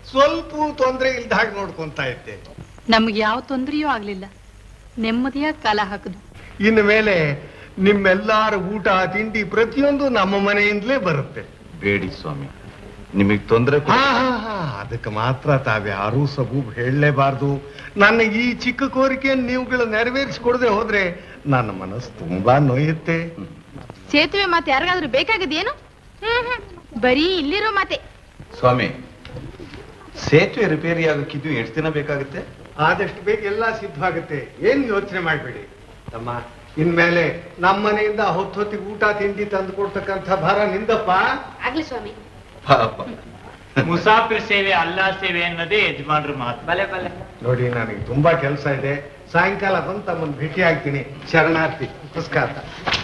ಸ್ವಲ್ಪ ತೊಂದರೆ ಇಲ್ದ ಹಾಗೆ ನೋಡ್ಕೊಂತ ಇದ್ದೆ ನಮ್ಗೆ ಯಾವ ತೊಂದರೆಯೂ ಆಗ್ಲಿಲ್ಲ ನೆಮ್ಮದಿಯಾಗಿ ಕಾಲ ಹಾಕದು ಇನ್ನು ಮೇಲೆ ನಿಮ್ಮೆಲ್ಲಾರ ಊಟ ತಿಂಡಿ ಪ್ರತಿಯೊಂದು ನಮ್ಮ ಮನೆಯಿಂದಲೇ ಬರುತ್ತೆ ಬೇಡಿ ಸ್ವಾಮಿ ನಿಮಗ್ ತೊಂದರೆ ಹಾ ಹಾ ಹಾ ಅದಕ್ಕೆ ಮಾತ್ರ ತಾವ್ಯಾರೂ ಸಬೂಬ್ ಹೇಳಲೇಬಾರ್ದು ನನ್ನ ಈ ಚಿಕ್ಕ ಕೋರಿಕೆಯನ್ನು ನೀವುಗಳು ನೆರವೇರಿಸಿಕೊಡದೆ ಹೋದ್ರೆ ನನ್ನ ಮನಸ್ಸು ತುಂಬಾ ನೋಯುತ್ತೆ ಸೇತುವೆ ಮಾತು ಯಾರಿಗಾದ್ರೂ ಬೇಕಾಗಿದೆಯೇನು ಹ್ಮ್ ಹ್ಮ್ ಬರೀ ಇಲ್ಲಿರೋ ಮಾತೆ ಸ್ವಾಮಿ ಸೇತುವೆ ರಿಪೇರಿ ಆಗಕ್ಕಿದ್ದು ಎಷ್ಟು ದಿನ ಬೇಕಾಗುತ್ತೆ ಆದಷ್ಟು ಬೇಗ ಎಲ್ಲ ಸಿದ್ಧವಾಗುತ್ತೆ ಏನ್ ಯೋಚನೆ ಮಾಡ್ಬೇಡಿ ತಮ್ಮ ಇನ್ಮೇಲೆ ನಮ್ಮ ಮನೆಯಿಂದ ಹೊತ್ತೊತ್ತಿಗೆ ಊಟ ತಿಂಡಿ ತಂದು ಕೊಡ್ತಕ್ಕಂಥ ಭಾರ ನಿಂದಪ್ಪ ಆಗ್ಲಿ ಸ್ವಾಮಿ ಪಾಪ ಮುಸಾಫಿರ್ ಸೇವೆ ಅಲ್ಲಾ ಸೇವೆ ಅನ್ನೋದೇ ಯಜಮಾನ್ರ ಮಾತು ಬಲೆ ಬಲೆ ನೋಡಿ ನನಗೆ ತುಂಬಾ ಕೆಲಸ ಇದೆ ಸಾಯಂಕಾಲ ಬಂದು ತಮ್ಮನ್ನು ಭೇಟಿ ಆಗ್ತೀನಿ ಶರಣಾರ್ಥಿ ನಮಸ್ಕಾರ